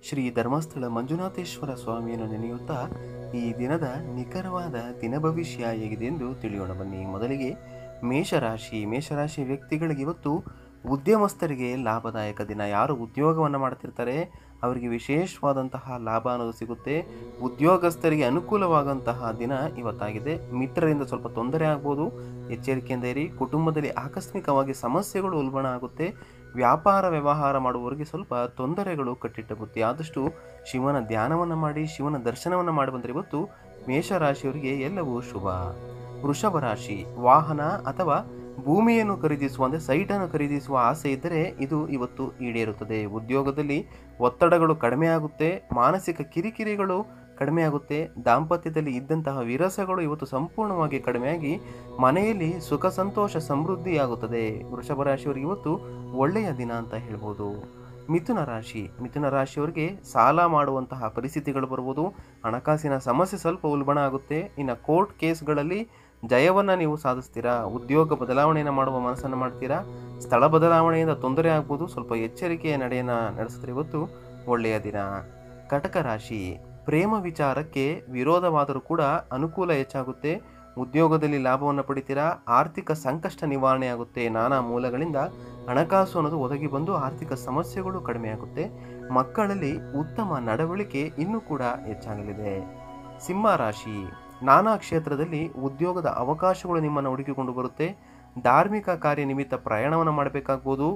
ಶ್ರೀ ಧರ್ಮಸ್ಥಳ ಮಂಜುನಾಥೇಶ್ವರ ಸ್ವಾಮಿಯನ್ನು ನೆನೆಯುತ್ತಾ ಈ ದಿನದ ನಿಖರವಾದ ದಿನ ಭವಿಷ್ಯ ಹೇಗಿದೆ ಎಂದು ತಿಳಿಯೋಣ ಬನ್ನಿ ಮೊದಲಿಗೆ ಮೇಷರಾಶಿ ಮೇಷರಾಶಿ ವ್ಯಕ್ತಿಗಳಿಗೆ ಇವತ್ತು ಉದ್ಯಮಸ್ಥರಿಗೆ ಲಾಭದಾಯಕ ದಿನ ಯಾರು ಉದ್ಯೋಗವನ್ನು ಮಾಡ್ತಿರ್ತಾರೆ ಅವರಿಗೆ ವಿಶೇಷವಾದಂತಹ ಲಾಭ ಅನ್ನೋದು ಸಿಗುತ್ತೆ ಉದ್ಯೋಗಸ್ಥರಿಗೆ ಅನುಕೂಲವಾದಂತಹ ದಿನ ಇವತ್ತಾಗಿದೆ ಮಿತ್ರರಿಂದ ಸ್ವಲ್ಪ ತೊಂದರೆ ಆಗ್ಬೋದು ಎಚ್ಚರಿಕೆಯಿಂದ ಇರಿ ಕುಟುಂಬದಲ್ಲಿ ಆಕಸ್ಮಿಕವಾಗಿ ಸಮಸ್ಯೆಗಳು ಉಲ್ಬಣ ಆಗುತ್ತೆ ವ್ಯಾಪಾರ ವ್ಯವಹಾರ ಮಾಡುವವರಿಗೆ ಸ್ವಲ್ಪ ತೊಂದರೆಗಳು ಕಟ್ಟಿಟ್ಟ ಬುತ್ತಿ ಆದಷ್ಟು ಶಿವನ ಧ್ಯಾನವನ್ನು ಮಾಡಿ ಶಿವನ ದರ್ಶನವನ್ನು ಮಾಡಿ ಬಂದರೆ ಇವತ್ತು ಮೇಷರಾಶಿಯವರಿಗೆ ಎಲ್ಲವೂ ಶುಭ ವೃಷಭ ರಾಶಿ ವಾಹನ ಅಥವಾ ಭೂಮಿಯನ್ನು ಖರೀದಿಸುವ ಅಂದರೆ ಸೈಟನ್ನು ಖರೀದಿಸುವ ಆಸೆ ಇದ್ದರೆ ಇದು ಇವತ್ತು ಈಡೇರುತ್ತದೆ ಉದ್ಯೋಗದಲ್ಲಿ ಒತ್ತಡಗಳು ಕಡಿಮೆ ಆಗುತ್ತೆ ಮಾನಸಿಕ ಕಿರಿಕಿರಿಗಳು ಕಡಿಮೆ ಆಗುತ್ತೆ ದಾಂಪತ್ಯದಲ್ಲಿ ಇದ್ದಂತಹ ವಿರಸಗಳು ಇವತ್ತು ಸಂಪೂರ್ಣವಾಗಿ ಕಡಿಮೆಯಾಗಿ ಮನೆಯಲ್ಲಿ ಸುಖ ಸಂತೋಷ ಸಮೃದ್ಧಿ ಆಗುತ್ತದೆ ವೃಷಭ ರಾಶಿಯವರಿಗೆ ಇವತ್ತು ಒಳ್ಳೆಯ ದಿನ ಅಂತ ಹೇಳ್ಬೋದು ಮಿಥುನ ರಾಶಿ ಮಿಥುನ ರಾಶಿಯವರಿಗೆ ಸಾಲ ಮಾಡುವಂತಹ ಪರಿಸ್ಥಿತಿಗಳು ಬರ್ಬೋದು ಹಣಕಾಸಿನ ಸಮಸ್ಯೆ ಸ್ವಲ್ಪ ಉಲ್ಬಣ ಆಗುತ್ತೆ ಇನ್ನು ಕೋರ್ಟ್ ಕೇಸ್ಗಳಲ್ಲಿ ಜಯವನ್ನು ನೀವು ಸಾಧಿಸ್ತೀರಾ ಉದ್ಯೋಗ ಬದಲಾವಣೆಯನ್ನು ಮಾಡುವ ಮನಸ್ಸನ್ನು ಮಾಡ್ತೀರಾ ಸ್ಥಳ ಬದಲಾವಣೆಯಿಂದ ತೊಂದರೆ ಆಗ್ಬೋದು ಸ್ವಲ್ಪ ಎಚ್ಚರಿಕೆಯ ನಡೆಯನ್ನು ನಡೆಸಿದ್ರೆ ಇವತ್ತು ಒಳ್ಳೆಯ ದಿನ ಕಟಕ ರಾಶಿ ಪ್ರೇಮ ವಿಚಾರಕ್ಕೆ ವಿರೋಧವಾದರೂ ಕೂಡ ಅನುಕೂಲ ಹೆಚ್ಚಾಗುತ್ತೆ ಉದ್ಯೋಗದಲ್ಲಿ ಲಾಭವನ್ನು ಪಡಿತೀರಾ ಆರ್ಥಿಕ ಸಂಕಷ್ಟ ನಿವಾರಣೆ ಆಗುತ್ತೆ ನಾನಾ ಮೂಲಗಳಿಂದ ಹಣಕಾಸು ಅನ್ನೋದು ಒದಗಿ ಬಂದು ಆರ್ಥಿಕ ಸಮಸ್ಯೆಗಳು ಕಡಿಮೆ ಆಗುತ್ತೆ ಮಕ್ಕಳಲ್ಲಿ ಉತ್ತಮ ನಡವಳಿಕೆ ಇನ್ನೂ ಕೂಡ ಹೆಚ್ಚಾಗಲಿದೆ ಸಿಂಹ ರಾಶಿ ನಾನಾ ಕ್ಷೇತ್ರದಲ್ಲಿ ಉದ್ಯೋಗದ ಅವಕಾಶಗಳು ನಿಮ್ಮನ್ನು ಹುಡುಕಿಕೊಂಡು ಬರುತ್ತೆ ಧಾರ್ಮಿಕ ಕಾರ್ಯ ನಿಮಿತ್ತ ಪ್ರಯಾಣವನ್ನು ಮಾಡಬೇಕಾಗ್ಬೋದು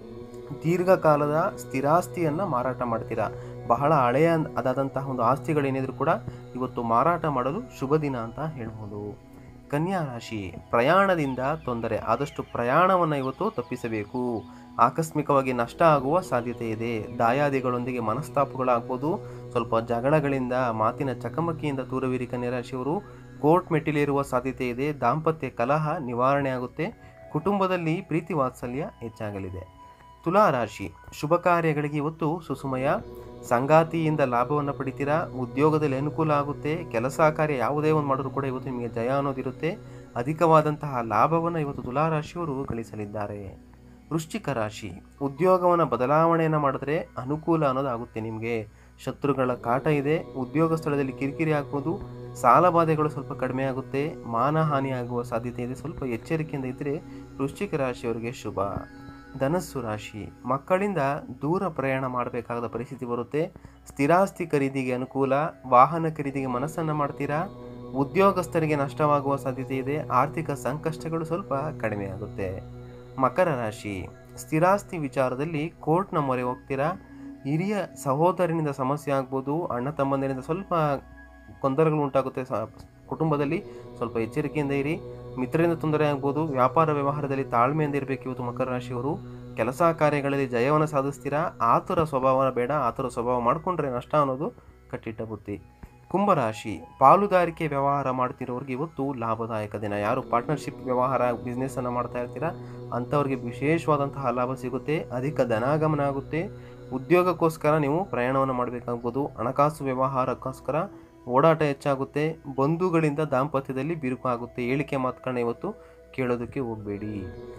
ದೀರ್ಘಕಾಲದ ಸ್ಥಿರಾಸ್ತಿಯನ್ನು ಮಾರಾಟ ಮಾಡ್ತೀರಾ ಬಹಳ ಹಳೆಯ ಅದಾದಂತಹ ಒಂದು ಆಸ್ತಿಗಳೇನಿದ್ರು ಕೂಡ ಇವತ್ತು ಮಾರಾಟ ಮಾಡಲು ಶುಭ ದಿನ ಅಂತ ಹೇಳ್ಬೋದು ಕನ್ಯಾ ರಾಶಿ ಪ್ರಯಾಣದಿಂದ ತೊಂದರೆ ಆದಷ್ಟು ಪ್ರಯಾಣವನ್ನು ಇವತ್ತು ತಪ್ಪಿಸಬೇಕು ಆಕಸ್ಮಿಕವಾಗಿ ನಷ್ಟ ಆಗುವ ಸಾಧ್ಯತೆ ಇದೆ ದಾಯಾದಿಗಳೊಂದಿಗೆ ಮನಸ್ತಾಪಗಳಾಗ್ಬೋದು ಸ್ವಲ್ಪ ಜಗಳಗಳಿಂದ ಮಾತಿನ ಚಕಮಕಿಯಿಂದ ದೂರವಿರಿ ಕನ್ಯಾ ರಾಶಿಯವರು ಕೋರ್ಟ್ ಮೆಟ್ಟಿಲೇರುವ ಸಾಧ್ಯತೆ ಇದೆ ದಾಂಪತ್ಯ ಕಲಹ ನಿವಾರಣೆ ಆಗುತ್ತೆ ಕುಟುಂಬದಲ್ಲಿ ಪ್ರೀತಿ ವಾತ್ಸಲ್ಯ ಹೆಚ್ಚಾಗಲಿದೆ ತುಲಾ ರಾಶಿ ಶುಭ ಕಾರ್ಯಗಳಿಗೆ ಇವತ್ತು ಸುಸುಮಯ ಸಂಗಾತಿಯಿಂದ ಲಾಭವನ್ನು ಪಡಿತೀರಾ ಉದ್ಯೋಗದಲ್ಲಿ ಅನುಕೂಲ ಆಗುತ್ತೆ ಕೆಲಸ ಕಾರ್ಯ ಯಾವುದೇ ಒಂದು ಮಾಡಿದ್ರು ಕೂಡ ಇವತ್ತು ನಿಮಗೆ ಜಯ ಅನ್ನೋದಿರುತ್ತೆ ಅಧಿಕವಾದಂತಹ ಲಾಭವನ್ನು ಇವತ್ತು ತುಲಾ ರಾಶಿಯವರು ಗಳಿಸಲಿದ್ದಾರೆ ವೃಶ್ಚಿಕ ರಾಶಿ ಉದ್ಯೋಗವನ್ನು ಬದಲಾವಣೆಯನ್ನು ಮಾಡಿದ್ರೆ ಅನುಕೂಲ ಅನ್ನೋದಾಗುತ್ತೆ ನಿಮಗೆ ಶತ್ರುಗಳ ಕಾಟ ಇದೆ ಉದ್ಯೋಗ ಸ್ಥಳದಲ್ಲಿ ಕಿರಿಕಿರಿ ಆಗ್ಬೋದು ಸಾಲಬಾಧೆಗಳು ಸ್ವಲ್ಪ ಕಡಿಮೆ ಆಗುತ್ತೆ ಮಾನಹಾನಿ ಆಗುವ ಸಾಧ್ಯತೆ ಇದೆ ಸ್ವಲ್ಪ ಎಚ್ಚರಿಕೆಯಿಂದ ಇದ್ದರೆ ವೃಶ್ಚಿಕ ರಾಶಿಯವರಿಗೆ ಶುಭ ಧನಸ್ಸು ರಾಶಿ ಮಕ್ಕಳಿಂದ ದೂರ ಪ್ರಯಾಣ ಮಾಡಬೇಕಾದ ಪರಿಸ್ಥಿತಿ ಬರುತ್ತೆ ಸ್ಥಿರಾಸ್ತಿ ಖರೀದಿಗೆ ಅನುಕೂಲ ವಾಹನ ಖರೀದಿಗೆ ಮನಸ್ಸನ್ನು ಮಾಡ್ತೀರಾ ಉದ್ಯೋಗಸ್ಥರಿಗೆ ನಷ್ಟವಾಗುವ ಸಾಧ್ಯತೆ ಇದೆ ಆರ್ಥಿಕ ಸಂಕಷ್ಟಗಳು ಸ್ವಲ್ಪ ಕಡಿಮೆ ಆಗುತ್ತೆ ಮಕರ ರಾಶಿ ಸ್ಥಿರಾಸ್ತಿ ವಿಚಾರದಲ್ಲಿ ಕೋರ್ಟ್ನ ಮೊರೆ ಹೋಗ್ತೀರಾ ಹಿರಿಯ ಸಹೋದರನಿಂದ ಸಮಸ್ಯೆ ಆಗ್ಬೋದು ಅಣ್ಣ ತಮ್ಮಂದಿರಿಂದ ಸ್ವಲ್ಪ ಗೊಂದಲಗಳು ಉಂಟಾಗುತ್ತೆ ಸ ಕುಟುಂಬದಲ್ಲಿ ಸ್ವಲ್ಪ ಎಚ್ಚರಿಕೆಯಿಂದ ಇರಿ ಮಿತ್ರರಿಂದ ತೊಂದರೆ ಆಗ್ಬೋದು ವ್ಯಾಪಾರ ವ್ಯವಹಾರದಲ್ಲಿ ತಾಳ್ಮೆಯಿಂದ ಇರಬೇಕು ಇವತ್ತು ಮಕರ ರಾಶಿಯವರು ಕೆಲಸ ಕಾರ್ಯಗಳಲ್ಲಿ ಜಯವನ್ನು ಸಾಧಿಸ್ತೀರಾ ಆತುರ ಸ್ವಭಾವ ಬೇಡ ಆತುರ ಸ್ವಭಾವ ಮಾಡಿಕೊಂಡ್ರೆ ನಷ್ಟ ಅನ್ನೋದು ಕಟ್ಟಿಟ್ಟ ಬುತ್ತಿ ಕುಂಭರಾಶಿ ಪಾಲುದಾರಿಕೆ ವ್ಯವಹಾರ ಮಾಡ್ತಿರೋರಿಗೆ ಇವತ್ತು ಲಾಭದಾಯಕ ದಿನ ಯಾರು ಪಾರ್ಟ್ನರ್ಶಿಪ್ ವ್ಯವಹಾರ ಬಿಸ್ನೆಸ್ಸನ್ನು ಮಾಡ್ತಾ ಇರ್ತೀರಾ ಅಂಥವ್ರಿಗೆ ವಿಶೇಷವಾದಂತಹ ಲಾಭ ಸಿಗುತ್ತೆ ಅಧಿಕ ಧನಾಗಮನ ಆಗುತ್ತೆ ಉದ್ಯೋಗಕ್ಕೋಸ್ಕರ ನೀವು ಪ್ರಯಾಣವನ್ನು ಮಾಡಬೇಕಾಗ್ಬೋದು ಹಣಕಾಸು ವ್ಯವಹಾರಕ್ಕೋಸ್ಕರ ಓಡಾಟ ಹೆಚ್ಚಾಗುತ್ತೆ ಬಂಧುಗಳಿಂದ ದಾಂಪತ್ಯದಲ್ಲಿ ಬಿರುಕು ಆಗುತ್ತೆ ಹೇಳಿಕೆ ಮಾತುಗಳನ್ನ ಇವತ್ತು ಕೇಳೋದಕ್ಕೆ ಹೋಗಬೇಡಿ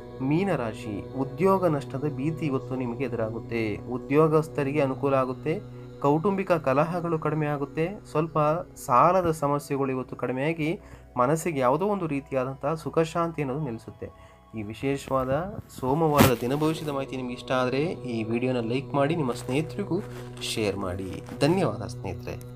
ಮೀನರಾಶಿ ಉದ್ಯೋಗ ನಷ್ಟದ ಭೀತಿ ಇವತ್ತು ನಿಮಗೆ ಎದುರಾಗುತ್ತೆ ಉದ್ಯೋಗಸ್ಥರಿಗೆ ಅನುಕೂಲ ಆಗುತ್ತೆ ಕೌಟುಂಬಿಕ ಕಲಹಗಳು ಕಡಿಮೆ ಆಗುತ್ತೆ ಸ್ವಲ್ಪ ಸಾಲದ ಸಮಸ್ಯೆಗಳು ಇವತ್ತು ಕಡಿಮೆಯಾಗಿ ಮನಸ್ಸಿಗೆ ಯಾವುದೋ ಒಂದು ರೀತಿಯಾದಂತಹ ಸುಖ ಶಾಂತಿ ಅನ್ನೋದು ನಿಲ್ಲಿಸುತ್ತೆ ಈ ವಿಶೇಷವಾದ ಸೋಮವಾರದ ದಿನ ಭವಿಷ್ಯದ ಮಾಹಿತಿ ನಿಮ್ಗೆ ಇಷ್ಟ ಆದರೆ ಈ ವಿಡಿಯೋನ ಲೈಕ್ ಮಾಡಿ ನಿಮ್ಮ ಸ್ನೇಹಿತರಿಗೂ ಶೇರ್ ಮಾಡಿ ಧನ್ಯವಾದ ಸ್ನೇಹಿತರೆ